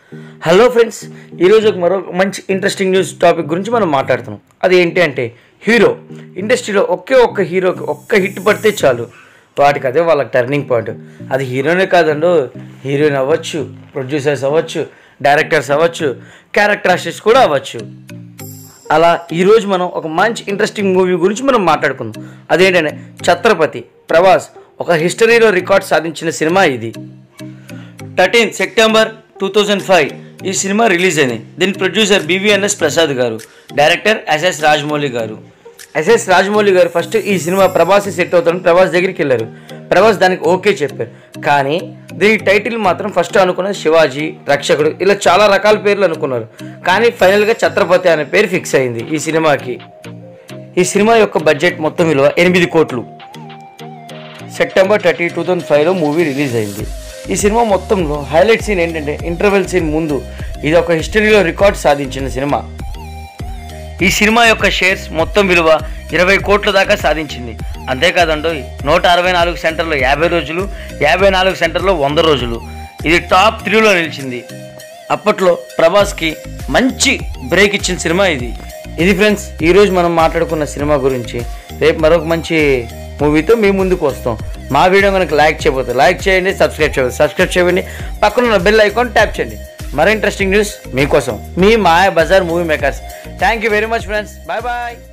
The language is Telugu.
హలో ఫ్రెండ్స్ ఈరోజు ఒక మరో మంచి ఇంట్రెస్టింగ్ న్యూస్ టాపిక్ గురించి మనం మాట్లాడుతున్నాం అది ఏంటి అంటే హీరో ఇండస్ట్రీలో ఒకే ఒక్క హీరోకి ఒక్క హిట్ పడితే చాలు వాటికి అదే వాళ్ళ టర్నింగ్ పాయింట్ అది హీరోనే కాదండు హీరోయిన్ అవ్వచ్చు ప్రొడ్యూసర్స్ అవ్వచ్చు డైరెక్టర్స్ అవ్వచ్చు క్యారెక్టర్ ఆర్టిస్ట్ కూడా అవ్వచ్చు అలా ఈరోజు మనం ఒక మంచి ఇంట్రెస్టింగ్ మూవీ గురించి మనం మాట్లాడుకుందాం అదేంటంటే ఛత్రపతి ప్రభాస్ ఒక హిస్టరీలో రికార్డ్ సాధించిన సినిమా ఇది thirteen September two thousand five ఈ సినిమా రిలీజ్ అయింది దీని ప్రొడ్యూసర్ బీవీఎన్ఎస్ ప్రసాద్ గారు డైరెక్టర్ ఎస్ఎస్ రాజమౌళి గారు ఎస్ఎస్ రాజమౌళి గారు ఫస్ట్ ఈ సినిమా ప్రభాస్ సెట్ అవుతాడని ప్రభాస్ దగ్గరికి వెళ్ళారు ప్రభాస్ దానికి ఓకే చెప్పారు కానీ దీని టైటిల్ మాత్రం ఫస్ట్ అనుకున్నది శివాజీ రక్షకుడు ఇలా చాలా రకాల పేర్లు అనుకున్నారు కానీ ఫైనల్గా ఛత్రపతి అనే పేరు ఫిక్స్ అయింది ఈ సినిమాకి ఈ సినిమా యొక్క బడ్జెట్ మొత్తం విలువ ఎనిమిది కోట్లు సెప్టెంబర్ థర్టీ టూ థౌజండ్ ఫైవ్లో మూవీ రిలీజ్ అయింది ఈ సినిమా మొత్తంలో హైలైట్ సీన్ ఏంటంటే ఇంటర్వెల్ సీన్ ముందు ఇది ఒక హిస్టరీలో రికార్డ్ సాధించిన సినిమా ఈ సినిమా యొక్క షేర్స్ మొత్తం విలువ ఇరవై కోట్ల దాకా సాధించింది అంతేకాదండో నూట అరవై నాలుగు సెంటర్లో యాభై రోజులు యాభై నాలుగు సెంటర్లో వంద రోజులు ఇది టాప్ త్రీలో నిలిచింది అప్పట్లో ప్రభాస్కి మంచి బ్రేక్ ఇచ్చిన సినిమా ఇది ఇది ఫ్రెండ్స్ ఈరోజు మనం మాట్లాడుకున్న సినిమా గురించి రేపు మరొక మంచి మూవీతో మీ ముందుకు వస్తాం మా వీడియో కనుక లైక్ చేయబోతే లైక్ చేయండి సబ్స్క్రైబ్ చేయండి సబ్స్క్రైబ్ చేయండి పక్కన ఉన్న బెల్ ఐకాన్ ట్యాప్ చేయండి మరో ఇంట్రెస్టింగ్ న్యూస్ మీకోసం మీ Maya Bazaar movie makers thank you very much friends bye bye